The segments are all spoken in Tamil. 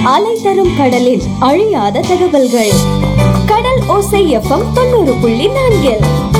அலை தரும் கடலில் அழியாத தகவல்கள் கடல் ஓசை எஃப்எம் தொண்ணூறு புள்ளி நான்கில்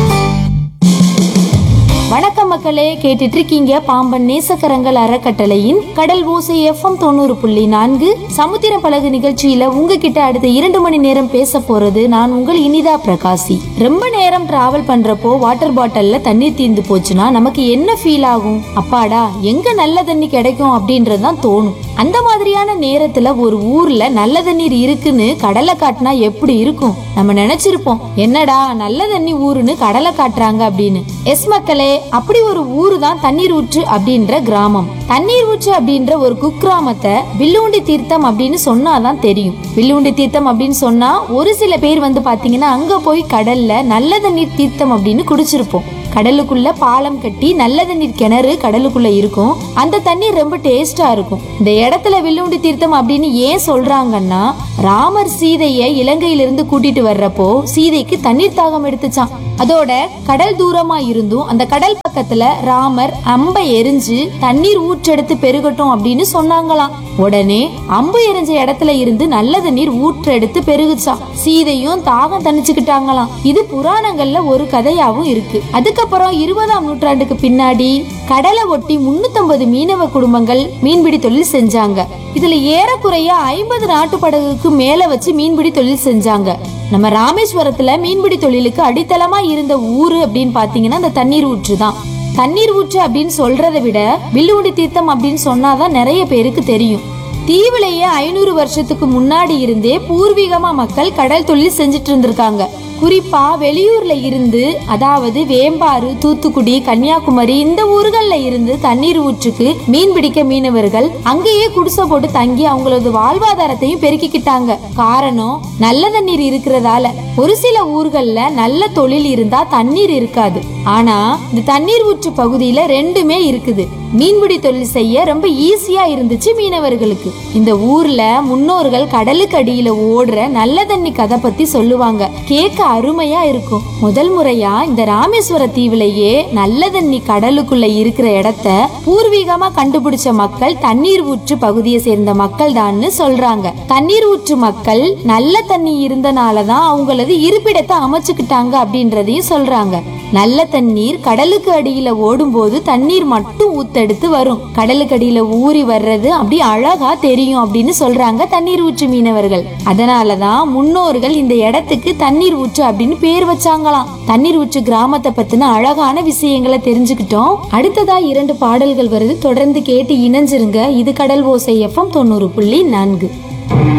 வணக்கம் மக்களே கேட்டுட்டு இருக்கீங்க பாம்பன் நேசக்கரங்கள் அறக்கட்டளையின் கடல் ஓசை எஃப்எம் தொண்ணூறு புள்ளி நான்கு சமுத்திர பழகு நிகழ்ச்சியில உங்ககிட்ட அடுத்த இரண்டு மணி நேரம் பேச போறது நான் உங்கள் இனிதா பிரகாசி ரொம்ப நேரம் டிராவல் பண்றப்போ வாட்டர் பாட்டில்ல தண்ணீர் தீர்ந்து போச்சுன்னா நமக்கு என்ன ஃபீல் ஆகும் அப்பாடா எங்க நல்ல தண்ணி கிடைக்கும் அப்படின்றதுதான் தோணும் அந்த மாதிரியான நேரத்துல ஒரு ஊர்ல நல்ல தண்ணீர் இருக்குன்னு கடலை காட்டினா எப்படி இருக்கும் நம்ம நினைச்சிருப்போம் என்னடா நல்ல தண்ணி ஊருன்னு கடலை காட்டுறாங்க அப்படின்னு எஸ் மக்களே அப்படி ஒரு ஊரு தான் தண்ணீர் ஊற்று அப்படின்ற கிராமம் தண்ணீர் ஊற்று அப்படின்ற ஒரு குக்கிராமத்தை வில்லுண்டி தீர்த்தம் அப்படின்னு சொன்னாதான் தெரியும் வில்லுண்டி தீர்த்தம் அப்படின்னு சொன்னா ஒரு சில பேர் வந்து பாத்தீங்கன்னா அங்க போய் கடல்ல நல்ல தண்ணீர் தீர்த்தம் அப்படின்னு குடிச்சிருப்போம் கடலுக்குள்ள பாலம் கட்டி நல்ல தண்ணீர் கிணறு கடலுக்குள்ள இருக்கும் அந்த தண்ணீர் ரொம்ப டேஸ்டா இருக்கும் இந்த இடத்துல வில்லுண்டி தீர்த்தம் அப்படின்னு ஏன் சொல்றாங்கன்னா ராமர் சீதைய இலங்கையிலிருந்து கூட்டிட்டு வர்றப்போ சீதைக்கு தண்ணீர் தாகம் எடுத்துச்சான் அதோட கடல் தூரமா இருந்தும் அந்த கடல் பக்கத்துல ராமர் அம்பை எரிஞ்சு தண்ணீர் ஊற்றெடுத்து பெருகட்டும் அப்படின்னு சொன்னாங்களாம் உடனே அம்பு எரிஞ்ச இடத்துல இருந்து நல்ல தண்ணீர் ஊற்றெடுத்து பெருகுச்சாம் சீதையும் தாகம் தணிச்சுக்கிட்டாங்களாம் இது புராணங்கள்ல ஒரு கதையாவும் இருக்கு அதுக்கப்புறம் இருபதாம் நூற்றாண்டுக்கு பின்னாடி கடலை ஒட்டி 350 மீனவ குடும்பங்கள் மீன்பிடி தொழில் செஞ்சாங்க இதுல ஏறக்குறைய ஐம்பது நாட்டு படகுக்கு மேல வச்சு மீன்பிடி தொழில் செஞ்சாங்க நம்ம ராமேஸ்வரத்துல மீன்பிடி தொழிலுக்கு அடித்தளமா இருந்த ஊரு அப்படின்னு பாத்தீங்கன்னா அந்த தண்ணீர் ஊற்று தான் தண்ணீர் ஊற்று அப்படின்னு சொல்றதை விட வில்லுவடி தீர்த்தம் அப்படின்னு சொன்னாதான் நிறைய பேருக்கு தெரியும் தீவுலயே ஐநூறு வருஷத்துக்கு முன்னாடி இருந்தே பூர்வீகமா மக்கள் கடல் தொழில் செஞ்சுட்டு இருந்திருக்காங்க குறிப்பா வெளியூர்ல இருந்து அதாவது வேம்பாறு தூத்துக்குடி கன்னியாகுமரி இந்த ஊர்கள்ல இருந்து தண்ணீர் ஊற்றுக்கு மீன் பிடிக்க மீனவர்கள் அங்கேயே குடிசை போட்டு தங்கி அவங்களது வாழ்வாதாரத்தையும் பெருக்கிக்கிட்டாங்க காரணம் நல்ல தண்ணீர் இருக்கிறதால ஒரு சில ஊர்கள்ல நல்ல தொழில் இருந்தா தண்ணீர் இருக்காது ஆனா இந்த தண்ணீர் ஊற்று பகுதியில ரெண்டுமே இருக்குது மீன்பிடி தொழில் செய்ய ரொம்ப ஈஸியா இருந்துச்சு மீனவர்களுக்கு இந்த ஊர்ல முன்னோர்கள் கடலுக்கு அடியில ஓடுற நல்ல தண்ணி கதை பத்தி சொல்லுவாங்க கேட்க அருமையா இருக்கும் முதல் முறையா இந்த ராமேஸ்வர தீவுலயே நல்ல தண்ணி கடலுக்குள்ள இருக்கிற இடத்த பூர்வீகமா கண்டுபிடிச்ச மக்கள் தண்ணீர் ஊற்று பகுதியை சேர்ந்த மக்கள் தான்னு சொல்றாங்க தண்ணீர் ஊற்று மக்கள் நல்ல தண்ணி இருந்தனாலதான் அவங்களது இருப்பிடத்தை அமைச்சுக்கிட்டாங்க அப்படின்றதையும் சொல்றாங்க நல்ல தண்ணீர் கடலுக்கு அடியில ஓடும்போது தண்ணீர் மட்டும் ஊத்தெடுத்து வரும் கடலுக்கு அடியில ஊறி வர்றது அப்படி அழகா தெரியும் அப்படின்னு சொல்றாங்க தண்ணீர் ஊற்று மீனவர்கள் அதனாலதான் முன்னோர்கள் இந்த இடத்துக்கு தண்ணீர் ஊற்று அப்படின்னு பேர் வச்சாங்களாம் தண்ணீர் ஊற்று கிராமத்தை பத்தின அழகான விஷயங்களை தெரிஞ்சுக்கிட்டோம் அடுத்ததா இரண்டு பாடல்கள் வருது தொடர்ந்து கேட்டு இணைஞ்சிருங்க இது கடல் ஓசை எஃப்எம் தொண்ணூறு புள்ளி நான்கு